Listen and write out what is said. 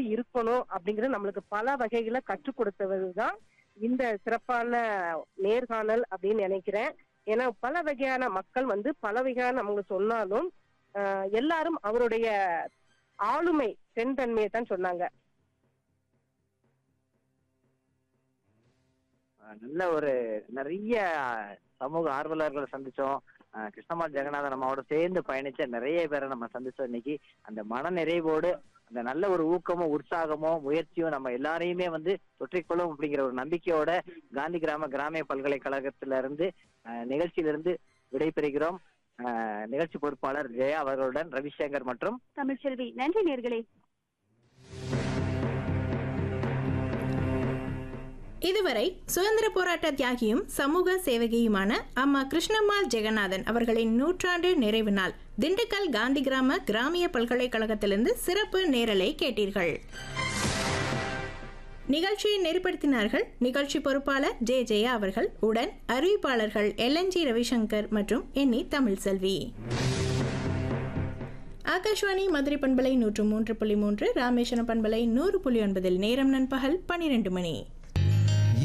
எப்படி இருக்கணும் அப்படிங்கறது நம்மளுக்கு பல வகைகளை கற்றுக் கொடுத்தது தான் இந்த சிறப்பான நேர்காணல் அப்படின்னு நினைக்கிறேன் ஏன்னா பல வகையான மக்கள் வந்து பல வகையான அவங்க சொன்னாலும் ஆஹ், எல்லாரும் அவருடைய ஆளுமை பெண் தன்மையை தான் சொன்னாங்க அஹ் நல்ல ஒரு நிறைய சமூக ஆர்வலர்களை சந்திச்சோம் அஹ் கிருஷ்ணமால் ஜெகநாதன் நம்மோட சேர்ந்து பயணிச்ச நிறைய பேரை நம்ம சந்திச்சோம் இன்னைக்கு அந்த மன நிறைவோடு அந்த நல்ல ஒரு ஊக்கமும் உற்சாகமும் முயற்சியும் நம்ம எல்லாரையுமே வந்து தொற்றிக்கொள்ளும் அப்படிங்கிற ஒரு நம்பிக்கையோட காந்தி கிராம கிராமிய பல்கலைக்கழகத்தில இருந்து அஹ் நிகழ்ச்சியிலிருந்து விடைபெறுகிறோம் அஹ் நிகழ்ச்சி பொறுப்பாளர் ஜெயா அவர்களுடன் ரவிசங்கர் மற்றும் தமிழ்ச்செல்வி நன்றி நேர்களே இதுவரை சுதந்திர போராட்ட தியாகியும் சமூக சேவகியுமான அம்மா கிருஷ்ணம்மாள் ஜெகநாதன் அவர்களின் நூற்றாண்டு நிறைவு நாள் திண்டுக்கல் காந்தி கிராம கிராமிய பல்கலைக்கழகத்திலிருந்து சிறப்பு நேரலை கேட்டீர்கள் நிகழ்ச்சியை நெறிப்படுத்தினார்கள் நிகழ்ச்சி பொறுப்பாளர் ஜே ஜெயா அவர்கள் உடன் அறிவிப்பாளர்கள் எல்என்ஜி ரவிசங்கர் மற்றும் எண்ணி தமிழ்செல்வி ஆகாஷ்வாணி மதுரை பண்பலை நூற்று மூன்று புள்ளி மூன்று ராமேஸ்வரம் பண்பலை நூறு புள்ளி ஒன்பதில் நேரம் நண்பகல் பனிரெண்டு மணி